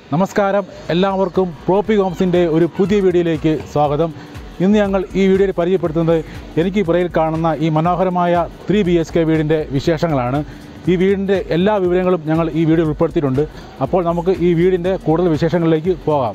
നമസ്കാരം എല്ലാവർക്കും പ്രോപ്പി ഹോംസിൻ്റെ ഒരു പുതിയ വീഡിയോയിലേക്ക് സ്വാഗതം ഇന്ന് ഞങ്ങൾ ഈ വീഡിയോയിൽ പരിചയപ്പെടുത്തുന്നത് എനിക്ക് പുറയിൽ കാണുന്ന ഈ മനോഹരമായ ത്രീ ബി എച്ച് കെ വീടിൻ്റെ വിശേഷങ്ങളാണ് ഈ വീടിൻ്റെ എല്ലാ വിവരങ്ങളും ഞങ്ങൾ ഈ വീഡിയോ ഉൾപ്പെടുത്തിയിട്ടുണ്ട് അപ്പോൾ നമുക്ക് ഈ വീടിൻ്റെ കൂടുതൽ വിശേഷങ്ങളിലേക്ക് പോകാം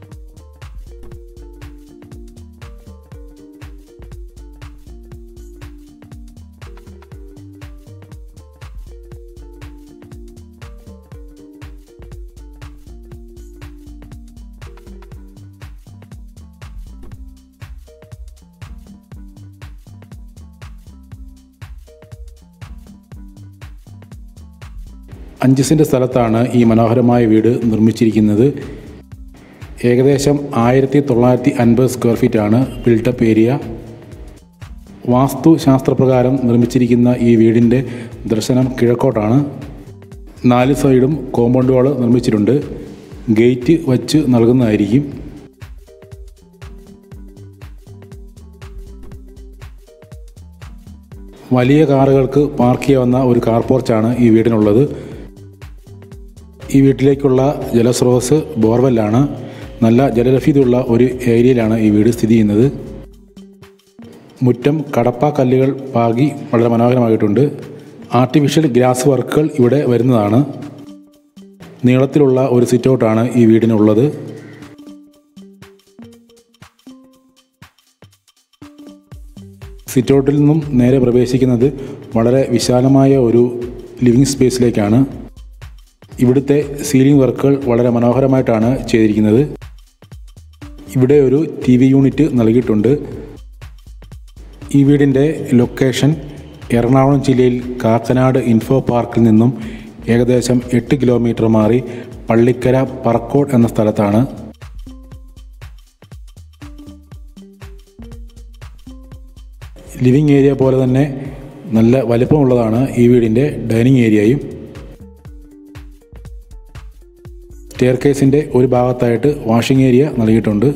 അഞ്ച് സെൻറ്റ് സ്ഥലത്താണ് ഈ മനോഹരമായ വീട് നിർമ്മിച്ചിരിക്കുന്നത് ഏകദേശം ആയിരത്തി തൊള്ളായിരത്തി അൻപത് സ്ക്വയർ ഫീറ്റാണ് ബിൽട്ടപ്പ് ഏരിയ വാസ്തു ശാസ്ത്രപ്രകാരം നിർമ്മിച്ചിരിക്കുന്ന ഈ വീടിൻ്റെ ദർശനം കിഴക്കോട്ടാണ് നാല് സൈഡും കോമ്പൗണ്ട് വാൾ നിർമ്മിച്ചിട്ടുണ്ട് ഗേറ്റ് വച്ച് നൽകുന്നതായിരിക്കും വലിയ കാറുകൾക്ക് പാർക്ക് ചെയ്യാവുന്ന ഒരു കാർ പോർച്ചാണ് ഈ വീടിനുള്ളത് ഈ വീട്ടിലേക്കുള്ള ജലസ്രോതസ് ബോർവെല്ലാണ് നല്ല ജലലഭ്യതയുള്ള ഒരു ഏരിയയിലാണ് ഈ വീട് സ്ഥിതി ചെയ്യുന്നത് മുറ്റം കടപ്പ കല്ലുകൾ പാകി വളരെ മനോഹരമായിട്ടുണ്ട് ആർട്ടിഫിഷ്യൽ ഗ്രാസ് വർക്കുകൾ ഇവിടെ വരുന്നതാണ് നീളത്തിലുള്ള ഒരു സിറ്റൗട്ടാണ് ഈ വീടിനുള്ളത് സിറ്റൗട്ടിൽ നിന്നും നേരെ പ്രവേശിക്കുന്നത് വളരെ വിശാലമായ ഒരു ലിവിങ് സ്പേസിലേക്കാണ് ഇവിടുത്തെ സീലിംഗ് വർക്കുകൾ വളരെ മനോഹരമായിട്ടാണ് ചെയ്തിരിക്കുന്നത് ഇവിടെ ഒരു ടി വി യൂണിറ്റ് നൽകിയിട്ടുണ്ട് ഈ വീടിൻ്റെ ലൊക്കേഷൻ എറണാകുളം ജില്ലയിൽ കാക്കനാട് ഇൻഫോ പാർക്കിൽ നിന്നും ഏകദേശം എട്ട് കിലോമീറ്റർ മാറി പള്ളിക്കര പറക്കോട് എന്ന സ്ഥലത്താണ് ലിവിങ് ഏരിയ പോലെ തന്നെ നല്ല വലിപ്പമുള്ളതാണ് ഈ വീടിൻ്റെ ഡൈനിങ് ഏരിയയും സ്റ്റെയർ കേസിൻ്റെ ഒരു ഭാഗത്തായിട്ട് വാഷിംഗ് ഏരിയ നൽകിയിട്ടുണ്ട്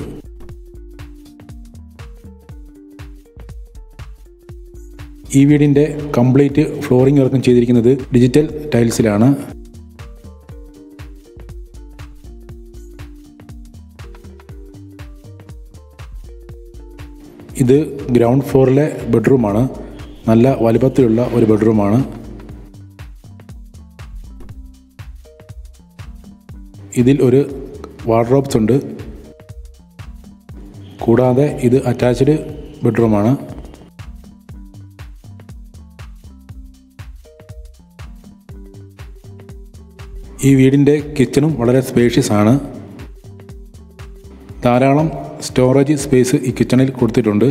ഈ വീടിൻ്റെ കംപ്ലീറ്റ് ഫ്ലോറിംഗ് വർക്കും ചെയ്തിരിക്കുന്നത് ഡിജിറ്റൽ ടൈൽസിലാണ് ഇത് ഗ്രൗണ്ട് ഫ്ലോറിലെ ബെഡ്റൂമാണ് നല്ല വലുപ്പത്തിലുള്ള ഒരു ബെഡ്റൂമാണ് ഇതിൽ ഒരു വാർഡ്രോബ്സ് ഉണ്ട് കൂടാതെ ഇത് അറ്റാച്ച്ഡ് ബെഡ്റൂമാണ് ഈ വീടിൻ്റെ കിച്ചണും വളരെ സ്പേഷ്യസ് ആണ് ധാരാളം സ്റ്റോറേജ് സ്പേസ് ഈ കിച്ചണിൽ കൊടുത്തിട്ടുണ്ട്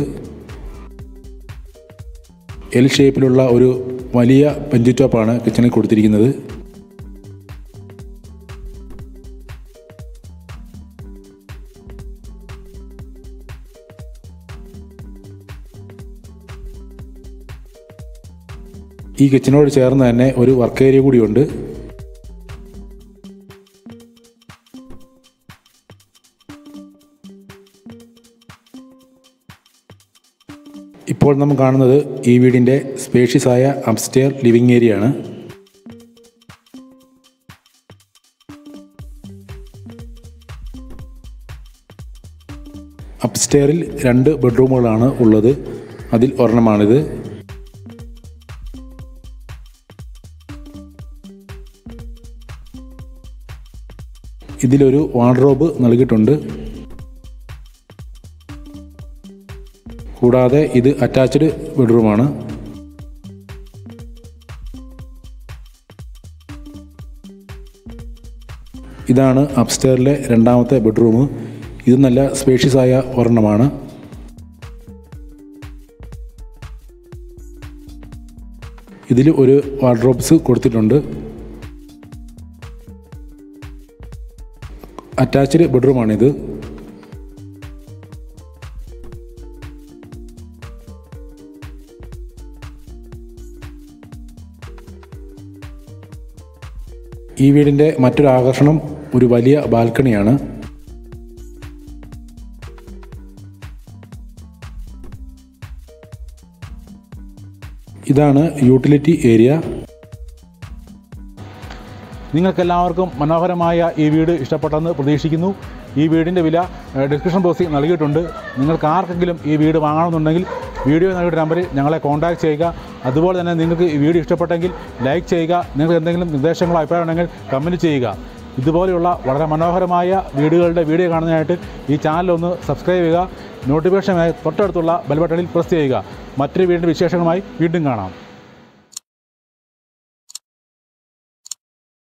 എൽ ഷേപ്പിലുള്ള ഒരു വലിയ ബെഞ്ച് ടോപ്പാണ് കിച്ചണിൽ കൊടുത്തിരിക്കുന്നത് ഈ കിച്ചണോട് ചേർന്ന് തന്നെ ഒരു വർക്ക് ഏരിയ കൂടിയുണ്ട് ഇപ്പോൾ നാം കാണുന്നത് ഈ വീടിൻ്റെ സ്പേഷ്യസ് ആയ അപ്സ്റ്റെയർ ലിവിംഗ് ഏരിയ ആണ് അപ്സ്റ്റെയറിൽ രണ്ട് ബെഡ്റൂമുകളാണ് ഉള്ളത് അതിൽ ഒരെണ്ണമാണിത് ഇതിലൊരു വാർഡ്രോബ് നൽകിയിട്ടുണ്ട് കൂടാതെ ഇത് അറ്റാച്ച്ഡ് ബെഡ്റൂമാണ് ഇതാണ് അപ്സ്റ്റെയറിലെ രണ്ടാമത്തെ ബെഡ്റൂം ഇത് നല്ല സ്പേഷ്യസ് ആയ ഒരെണ്ണമാണ് ഇതിൽ ഒരു വാർഡ്രോബ്സ് കൊടുത്തിട്ടുണ്ട് അറ്റാച്ച്ഡ് ബെഡ്റൂമാണിത് ഈ വീടിൻ്റെ മറ്റൊരു ആകർഷണം ഒരു വലിയ ബാൽക്കണിയാണ് ഇതാണ് യൂട്ടിലിറ്റി ഏരിയ നിങ്ങൾക്കെല്ലാവർക്കും മനോഹരമായ ഈ വീട് ഇഷ്ടപ്പെട്ടെന്ന് പ്രതീക്ഷിക്കുന്നു ഈ വീടിൻ്റെ വില ഏഹ്, ഡിസ്ക്രിപ്ഷൻ ബോക്സിൽ നൽകിയിട്ടുണ്ട് നിങ്ങൾക്ക് ആർക്കെങ്കിലും ഈ വീട് വാങ്ങണമെന്നുണ്ടെങ്കിൽ വീഡിയോ നൽകിയ നമ്പറിൽ ഞങ്ങളെ കോൺടാക്റ്റ് ചെയ്യുക അതുപോലെ തന്നെ നിങ്ങൾക്ക് ഈ വീഡിയോ ഇഷ്ടപ്പെട്ടെങ്കിൽ ലൈക്ക് ചെയ്യുക നിങ്ങൾക്ക് എന്തെങ്കിലും നിർദ്ദേശങ്ങളോ അഭിപ്രായം ഉണ്ടെങ്കിൽ കമൻറ്റ് ചെയ്യുക ഇതുപോലെയുള്ള വളരെ മനോഹരമായ വീടുകളുടെ വീഡിയോ കാണുന്നതിനായിട്ട് ഈ ചാനൽ ഒന്ന് സബ്സ്ക്രൈബ് ചെയ്യുക നോട്ടിഫിക്കേഷനായി തൊട്ടടുത്തുള്ള ബെൽ ബട്ടണിൽ പ്രസ് ചെയ്യുക മറ്റൊരു വീടിൻ്റെ വിശേഷങ്ങളുമായി വീണ്ടും കാണാം